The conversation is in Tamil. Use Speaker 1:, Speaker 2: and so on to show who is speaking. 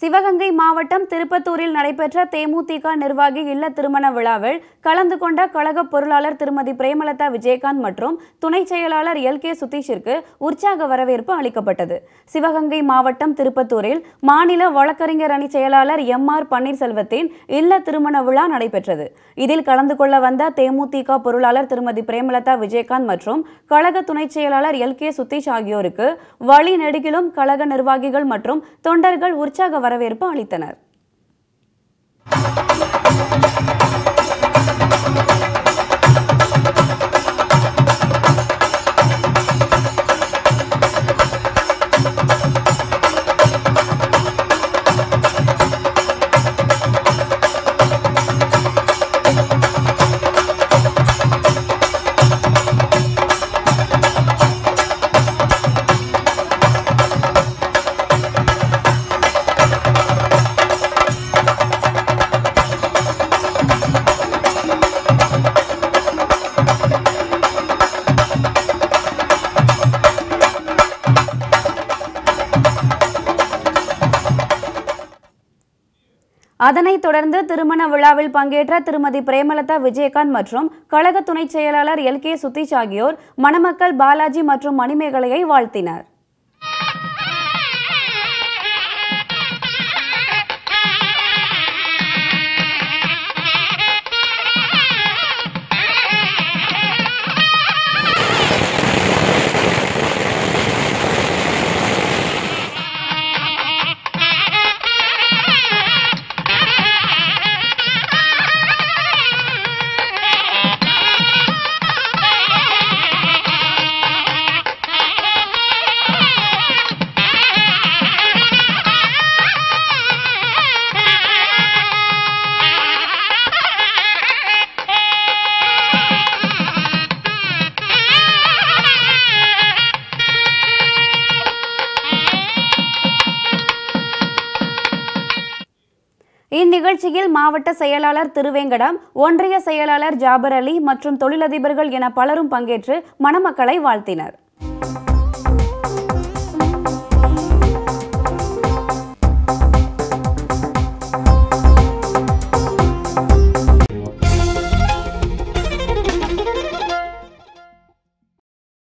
Speaker 1: சிவகங்கை மாவட்டம் திருப்பத்தூரில் நடைபெற்ற தேமுதிக நிர்வாகி இல்ல திருமண விழாவில் கலந்து கொண்ட கழக பொருளாளர் திருமதி பிரேமலதா விஜயகாந்த் மற்றும் துணை செயலாளர் எல் கே சுதீஷிற்கு உற்சாக வரவேற்பு அளிக்கப்பட்டது சிவகங்கை மாவட்டம் திருப்பத்தூரில் மாநில வழக்கறிஞர் அணி செயலாளர் எம் ஆர் பன்னீர்செல்வத்தின் இல்ல திருமண விழா நடைபெற்றது இதில் கலந்து கொள்ள வந்த தேமுதிக பொருளாளர் திருமதி பிரேமலதா விஜயகாந்த் மற்றும் கழக துணை செயலாளர் எல் கே சுதீஷ் ஆகியோருக்கு வழி நெடுகிலும் கழக நிர்வாகிகள் மற்றும் தொண்டர்கள் உற்சாக வரவேற்பு அளித்தனர் அதனைத் தொடர்ந்து திருமண விழாவில் பங்கேற்ற திருமதி பிரேமலதா விஜயகாந்த் மற்றும் கழக துணை செயலாளர் எல் கே சுதீஷ் ஆகியோர் மணமக்கள் பாலாஜி மற்றும் மணிமேகலையை வாழ்த்தினர் இந்நிகழ்ச்சியில் மாவட்ட செயலாளர் திருவேங்கடம் ஒன்றிய செயலாளர் ஜாபர் அலி மற்றும் தொழிலதிபர்கள் என பலரும் பங்கேற்று மணமக்களை வாழ்த்தினர்